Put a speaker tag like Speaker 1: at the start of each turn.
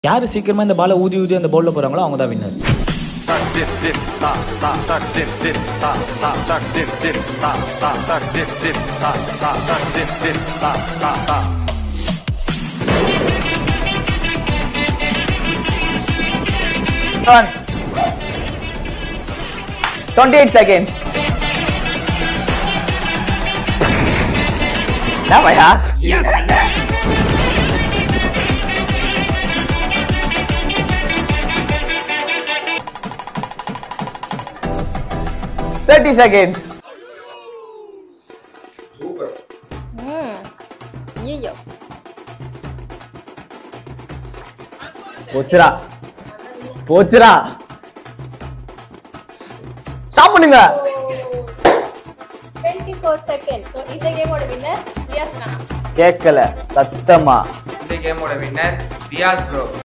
Speaker 1: யார் சீக்கிரமாக இந்த பாலை ஊதி ஊதி அந்த பவுலில் போகிறாங்களோ அவங்க தான் winner
Speaker 2: Done. 28 seconds. Now my ass. Thirty seconds.
Speaker 3: ஐயோ
Speaker 2: போச்சுடா போச்சுடா ஸ்டாப் பண்ணுங்க
Speaker 3: டுவெண்ட்டி ஃபோர் செகண்ட் ஸோ இந்த கேமோட வின்னர் ரியாஸ் ராணா
Speaker 2: கேட்கல சத்தமா
Speaker 4: இந்த கேமோட வின்னர் ரியாஸ் ப்ரோ